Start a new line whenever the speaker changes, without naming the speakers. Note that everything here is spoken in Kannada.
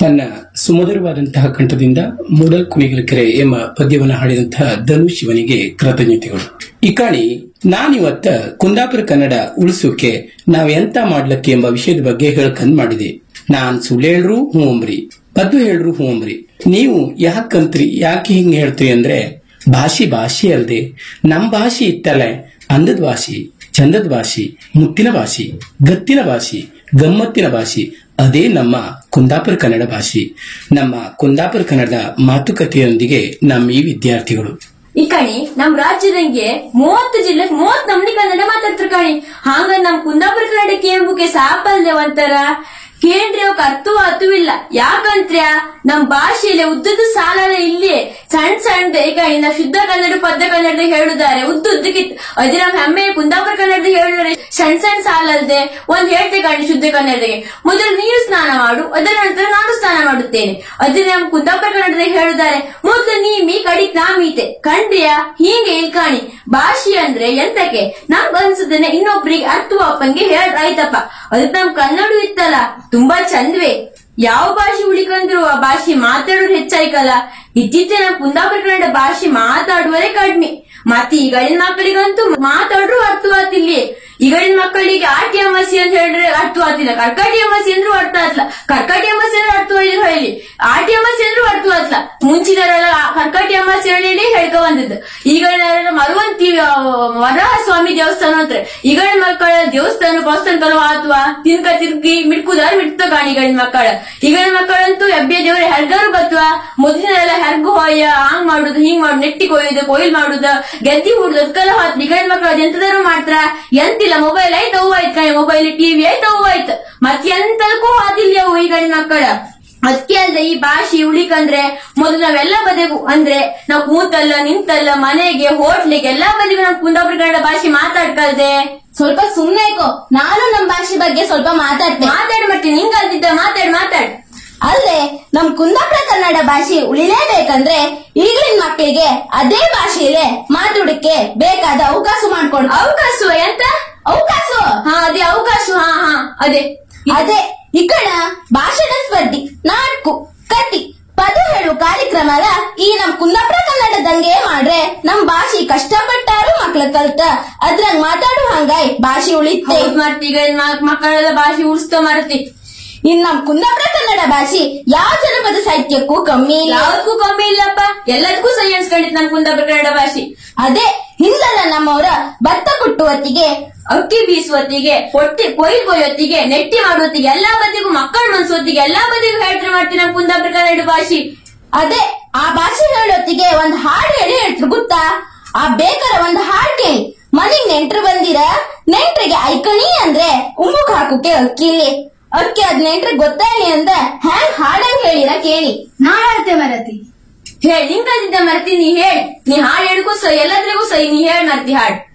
ತನ್ನ ಸುಮಧುರವಾದಂತಹ ಕಂಠದಿಂದ ಮೂಡಲ್ ಕುಣಿಗಲ ಕೆರೆ ಎಂಬ ಪದ್ಯವನ್ನು ಹಾಡಿದಂತಹ ಧನು ಶಿವನಿಗೆ ಕೃತಜ್ಞತೆಗಳು ಇಕಾಣಿ ನಾನಿವತ್ತ ಕುಂದಾಪುರ ಕನ್ನಡ ಉಳಿಸೋಕೆ ನಾವ್ ಎಂತ ಮಾಡ್ಲಕ್ಕೆ ಎಂಬ ವಿಷಯದ ಬಗ್ಗೆ ಹೇಳ್ಕಂದ್ ಮಾಡಿದೆ ನಾನ್ ಸುಳ್ಳು ಹೇಳ್ರು ಹ್ಞೂ ಅಂಬ್ರಿ ಪದ್ದು ಹೇಳ್ರು ಹ್ಞೂ ಅಂಬ್ರಿ ನೀವು ಯಾಕಂತ್ರಿ ಯಾಕೆ ಹಿಂಗ್ ಹೇಳ್ತೀರಿ ಅಂದ್ರೆ ಭಾಷೆ ಭಾಷೆ ಅಲ್ದೆ ನಮ್ ಭಾಷೆ ಇತ್ತಲ್ಲ ಅಂದದ ಭಾಷೆ ಚಂದದ ಭಾಷೆ ಮುತ್ತಿನ ಭಾಷೆ ಗತ್ತಿನ ಭಾಷೆ ಗಮ್ಮತ್ತಿನ ಭಾಷೆ ಅದೇ ನಮ್ಮ ಕುಂದಾಪುರ ಕನ್ನಡ ಭಾಷೆ ನಮ್ಮ ಕುಂದಾಪುರ ಕನ್ನಡದ ಮಾತುಕತೆಯೊಂದಿಗೆ ನಮ್ಮ ಈ ವಿದ್ಯಾರ್ಥಿಗಳು
ಈ ಕಣಿ ನಮ್ ರಾಜ್ಯದಂಗೆ ಮೂವತ್ತು ಜಿಲ್ಲೆ ಮೂವತ್ ನಮ್ನಿ ಕನ್ನಡ ಮಾತಾಡ್ತಾರ ಕಣಿ ಹಂಗ ನಮ್ ಕುಂದಾಪುರ ಕನ್ನಡ ಕೇಳ್ಬುಕೆ ಸಾಪಲ್ದೆ ಒಂಥರ ಕೇಂದ್ರ ಅವಕ್ ಅರ್ಥವೂ ಅರ್ಥವಿಲ್ಲ ಯಾಕಂತ್ರ್ಯ ನಮ್ ಭಾಷೆಯಲ್ಲಿ ಉದ್ದದ ಸಾಲಲ್ಲ ಇಲ್ಲಿ ಸಣ್ಣ ಸಣ್ಣದ ಈಗ ಇನ್ನ ಶುದ್ಧ ಕನ್ನಡ ಪದ್ಯ ಕನ್ನಡದಾಗ ಹೇಳುದಾರೆ ಉದ್ದ ಉದ್ದಕ್ಕಿತ್ತು ಅದೇ ನಮ್ ಹೆಮ್ಮೆ ಕುಂದಾಪುರ ಕನ್ನಡದಾಗ ಹೇಳಿದ್ರೆ ಸಣ್ಣ ಸಣ್ಣ ಸಾಲಲ್ದೆ ಒಂದ್ ಹೇಳ್ತೆ ಕಾಣಿ ಶುದ್ಧ ಕನ್ನಡದಾಗೆ ಮೊದಲು ನೀನು ಸ್ನಾನ ಮಾಡು ಅದರ ನಂತರ ನಾನು ಸ್ನಾನ ಮಾಡುತ್ತೇನೆ ಅದೇ ನಮ್ ಕುಂದಾಪುರ ಕನ್ನಡದಾಗ ಹೇಳಿದ್ದಾರೆ ಮೊದಲು ನೀ ಮೀ ಕಡಿಕ್ ನಾ ಮೀತೆ ಕಂಡ್ರಿಯ ಹೀಗೆ ಇಲ್ಕಾಣಿ ಭಾಷೆ ಅಂದ್ರೆ ಎಂತಕ್ಕೆ ನಮ್ಗ್ ಅನ್ಸುದನ್ನ ಇನ್ನೊಬ್ರಿಗೆ ಅರ್ಥವಾಪಂಗೆ ಹೇಳ್ ಆಯ್ತಪ್ಪ ಅದಕ್ಕೆ ನಮ್ ಕನ್ನಡ ಇತ್ತಲ್ಲ ತುಂಬಾ ಚಂದ್ವೆ ಯಾವ ಭಾಷೆ ಉಳಿಕಂದ್ರು ಆ ಭಾಷೆ ಮಾತಾಡೋರು ಹೆಚ್ಚಾಯ್ಕಲ್ಲ ಇತ್ತೀಚೆಗೆ ನಮ್ ಕುಂದಾಪುರ ಕನ್ನಡ ಭಾಷೆ ಮಾತಾಡುವರೇ ಕಡಿಮೆ ಮತ್ತೆ ಈಗಳಿನ ಮಕ್ಕಳಿಗಂತೂ ಮಾತಾಡ್ರು ಅರ್ಥವಾತಿಲ್ಲಿ ಈಗಳಿನ ಮಕ್ಕಳಿಗೆ ಆಟಿ ಅಮಾಸಿ ಅಂತ ಹೇಳಿದ್ರೆ ಅರ್ಥವಾತಿಲ್ಲ ಕರ್ಕಾಟಿ ಅಮಾಸಿ ಅಂದ್ರೂ ಅರ್ಥ ಆತ್ಲ ಕರ್ಕಾಟಿ ಅಮಾಸಿ ಅಂದ್ರೆ ಅರ್ಥವಾಗಿಲ್ಲ ಹೇಳಿ ಆಟಿ ಅಮಾಸಿ ಅಂದ್ರೂ ಅರ್ಥವಾತ್ಲ ಮುಂಚಿನವರೆಲ್ಲ ಕರ್ಕಾಟಿ ಅಮಾಸಿ ಹೇಳಿ ಹೇಳ್ಕೊ ಬಂದಿದ್ದು ಈಗಳಿನ ಮರುವಂತಿ ವರಹ ಸ್ವಾಮಿ ದೇವಸ್ಥಾನ ಅಂತಾರೆ ಈಗಳಿನ ಮಕ್ಕಳ ದೇವಸ್ಥಾನ ಪವಸ್ಥಾನ ಕಲವ ಅಥವಾ ತಿನ್ಕ ತಿರ್ಗಿ ಮಿಡ್ಕುದಾರ ಮಿಡ್ತ ಕಾಣಿ ಈಗಳಿನ ಮಕ್ಕಳ ಈಗಳಿನ ಮಕ್ಕಳಂತೂ ಎಬ್ಬೆ ದೇವ್ರ ಹೆರ್ಗಾರು ಬತ್ವಾ ಮೊದಲಿನೆಲ್ಲ ಹೆರ್ಗು ಹೋಯ ಹಂಗ್ ಮಾಡುದು ಹಿಂಗ್ ಮಾಡುದು ನೆಟ್ಟಿ ಕೊಯ್ಯುದು ಕೊಯ್ಲ್ ಮಾಡುದು ಗೆದ್ದಿ ಹುಡುದು ಅದಕ್ಕೆಲ್ಲ ಹೋತ್ ಈಗಳಿನ ಮಕ್ಕಳು ಅದೆಂತದಾರು ಮಾಡ್ತಾರ ಎಂತಿಲ್ಲ ಮೊಬೈಲ್ ಆಯ್ತು ಅವು ಆಯ್ತು ಕಣೆ ಮೊಬೈಲ್ ಟಿವಿ ಆಯ್ತು ಅವು ಆಯ್ತು ಮತ್ತೆ ಎಂತದಕ್ಕೂ ಹೋದಿಲ್ಲ ಅವು ಈಗಳಿನ ಮಕ್ಕಳ ಅದಕ್ಕೆ ಅಲ್ದೆ ಈ ಭಾಷೆ ಉಳಿಕಂದ್ರೆ ಮೊದಲು ನಾವೆಲ್ಲ ಬದಿಗೂ ಅಂದ್ರೆ ನಾವು ಕೂತಲ್ಲ ನಿಂತಲ್ಲ ಮನೆಗೆ ಹೋಟ್ಲಿಗೆ ಎಲ್ಲಾ ಬದಿಗೂ ನಾವು ಕುಂದಾಪುರ ಕನ್ನಡ ಭಾಷೆ ಮಾತಾಡ್ಕಲ್ದೆ
ಸ್ವಲ್ಪ ಸುಮ್ನೆ ಇಕೋ ನಾನು ನಮ್ ಭಾಷೆ ಬಗ್ಗೆ ಸ್ವಲ್ಪ ಮಾತಾಡ್ತೆ
ಮಾತಾಡ್ ಮಾಡ್ತೀನಿ ಹಿಂಗ ಅಲ್ದಿದ್ದ ಮಾತಾಡ್ ಮಾತಾಡ್
ಅಲ್ಲದೆ ನಮ್ ಕುಂದಾಪುರ ಕನ್ನಡ ಭಾಷೆ ಉಳಿಲೇಬೇಕಂದ್ರೆ ಈಗಿನ ಮಕ್ಕಳಿಗೆ ಅದೇ ಭಾಷೆಯಲ್ಲೇ ಮಾತಾಡಕ್ಕೆ ಬೇಕಾದ ಅವಕಾಶ ಮಾಡ್ಕೊಂಡು
ಅವಕಾಶ ಎಂತ
ಅವಕಾಶ
ಹಾ ಅದೇ ಅವಕಾಶ ಹಾ ಹಾ ಅದೇ
ಅದೇ ಇಕಣ ಭಾಷಣ ಸ್ಪರ್ಧಿ ನಾಟಕು ಕತಿ ಪದ ಹೇಳು ಕಾರ್ಯಕ್ರಮದ ಈ ನಮ್ ಕುಂದಾಪುರ ಕನ್ನಡದಂಗೆ ಮಾಡ್ರೆ ನಮ್ ಭಾಷೆ ಕಷ್ಟಪಟ್ಟಾರು ಮಕ್ಳ ಕಲ್ತ ಅದ್ರಂಗ್ ಮಾತಾಡು ಹಂಗಾಯ್ ಭಾಷೆ ಉಳಿತೆ
ಹೌದ್ ಮಾಡ್ತಿ ಈಗ ಇನ್ ಮಕ್- ಮಕ್ಕಳೆಲ್ಲ ಭಾಷೆ ಉಳಿಸ್ತೋ ಮಾರತಿ
ಇನ್ ನಮ್ ಕುಂದಾಪುರ ಕನ್ನಡ ಭಾಷೆ ಯಾವ ಜನಪದ ಸಾಹಿತ್ಯಕ್ಕೂ ಕಮ್ಮಿ ಇಲ್ಲ
ಯಾವ್ದಕ್ಕೂ ಕಮ್ಮಿ ಇಲ್ಲಪ್ಪ ಎಲ್ಲದಕ್ಕೂ ಸಹಿ ಅನ್ಸ್ಕೊಂಡಿತ್ ನಮ್ ಕುಂದಾಪುರ ಕನ್ನಡ ಭಾಷೆ
ಅದೇ ಹಿಂದೆಲ್ಲ ನಮ್ಮವರ ಭತ್ತ ಕುಟ್ಟುವತ್ತಿಗೆ
ಅಕ್ಕಿ ಬೀಸುವತ್ತಿಗೆ ಹೊಟ್ಟೆ ಕೊಯ್ಲ್ ಕೊಯ್ಯೊತ್ತಿಗೆ ನೆಟ್ಟಿ ಮಾಡುವತ್ತಿಗೆ ಎಲ್ಲಾ ಬದಿಗೂ ಮಕ್ಕಳು ಮನ್ಸೊತ್ತಿಗೆ ಎಲ್ಲಾ ಬದಿಗೂ ಹೇಳ್ತಾರೆ ಮಾಡ್ತೀನಿ ನಮ್ ಕುಂದಾಪುರ ಕನ್ನಡ ಭಾಷೆ
ಅದೇ ಆ ಭಾಷೆ ಹೇಳೋತ್ತಿಗೆ ಒಂದ್ ಹಾಡು ಹೇಳಿ ಹೇಳ್ತ್ರು ಗೊತ್ತಾ ಆ ಬೇಕರ ಒಂದ್ ಹಾಡ್ ಕೇಳಿ ಮನಿಗ್ ನೆಂಟ್ರು ಬಂದಿರ ನೆಂಟ್ರಿಗೆ ಐಕಣಿ ಅಂದ್ರೆ ಉಮ್ಮುಕ್ ಹಾಕುಕೆ ಅಕ್ಕಿಲಿ ಅಕ್ಕಿ ಅದ್ ನೆಂಟ್ರಿಗೆ ಗೊತ್ತಾಯ್ಲಿ ಅಂತ ಹ್ಯಾಂಗ್ ಹಾಡಂಗ್ ಹೇಳಿರ ಕೇಳಿ
ನಾ ಹೇಳ್ತೆ ಮರತಿ
ಹೇಳ್ ನಿನ್ ಕಲಿದ್ದ ಮರ್ತಿ ನೀ ಹೇಳ್ ನೀ ಹಾಡ್ ಹೇಳ್ಕೋ ಸೈ ಎಲ್ಲದ್ರಿಗೂ ಸೈ ನೀ ಹೇಳ್ ಮರ್ತಿ ಹಾಡ್